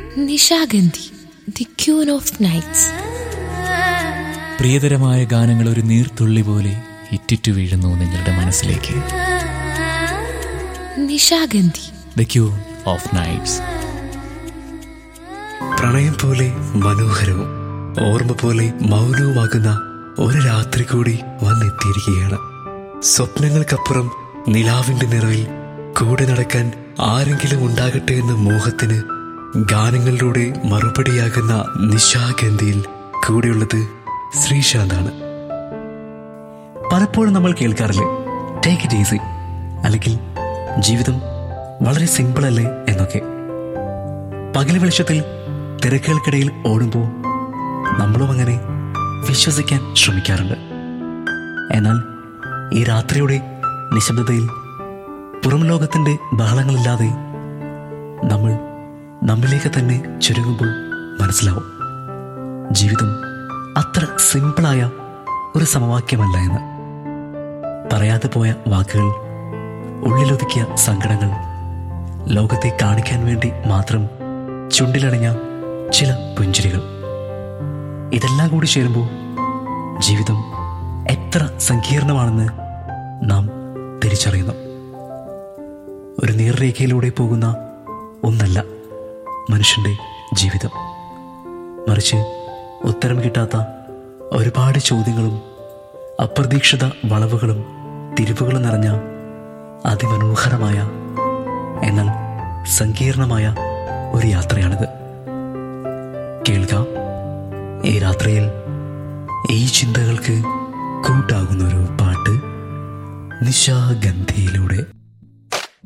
Nishagandhi the queen of nights പ്രിയതരമായ ഗാനങ്ങൾ ഒരു നീർത്തുള്ളി പോലെ ഇറ്റിറ്റു വീഴുന്നു നിങ്ങളുടെ മനസ്സിലേക്ക് Nishagandhi the queen of nights പ്രണയം പോലെ മനോഹരവും ഓർമ്മ പോലെ മൗനവുമാകുന്ന ഒരു രാത്രി കൂടി വന്നെത്തിയിരിക്കുകയാണ് സ്വപ്നങ്ങൾക്കപ്പുറം നിലാവിന്റെ നിറവിൽ കൂടെ നടക്കാൻ ആരെങ്കിലും ഉണ്ടാകട്ടെ എന്ന മോഹത്തിന് ഗാനങ്ങളിലൂടെ മറുപടിയാകുന്ന നിശാഗന്ധിയിൽ കൂടെയുള്ളത് ശ്രീശാന്താണ് പലപ്പോഴും നമ്മൾ കേൾക്കാറില്ലേ ടേക്ക് ഇറ്റ് ഈസി അല്ലെങ്കിൽ ജീവിതം വളരെ സിമ്പിൾ അല്ലേ എന്നൊക്കെ പകൽ വെളിച്ചത്തിൽ തിരക്കുകൾക്കിടയിൽ ഓടുമ്പോൾ നമ്മളും അങ്ങനെ വിശ്വസിക്കാൻ ശ്രമിക്കാറുണ്ട് എന്നാൽ ഈ രാത്രിയുടെ നിശബ്ദതയിൽ പുറം ലോകത്തിന്റെ ബഹളങ്ങളില്ലാതെ നമ്മൾ നമ്മിലേക്ക് തന്നെ ചുരുങ്ങുമ്പോൾ മനസ്സിലാവും ജീവിതം അത്ര സിമ്പിളായ ഒരു സമവാക്യമല്ല എന്ന് പറയാതെ പോയ വാക്കുകൾ ഉള്ളിലൊതുക്കിയ സങ്കടങ്ങൾ ലോകത്തെ കാണിക്കാൻ വേണ്ടി മാത്രം ചുണ്ടിലടഞ്ഞ ചില പുഞ്ചിരികൾ ഇതെല്ലാം കൂടി ചേരുമ്പോൾ ജീവിതം എത്ര സങ്കീർണമാണെന്ന് നാം തിരിച്ചറിയുന്നു ഒരു നേർരേഖയിലൂടെ പോകുന്ന ഒന്നല്ല മനുഷ്യന്റെ ജീവിതം മറിച്ച് ഉത്തരം കിട്ടാത്ത ഒരുപാട് ചോദ്യങ്ങളും അപ്രതീക്ഷിത വളവുകളും തിരിവുകളും നിറഞ്ഞ അതിമനോഹരമായ എന്നാൽ സങ്കീർണമായ ഒരു യാത്രയാണിത് കേൾക്കാം ഈ രാത്രിയിൽ ഈ ചിന്തകൾക്ക് കൂട്ടാകുന്ന ഒരു പാട്ട് നിശാഗന്ധിയിലൂടെ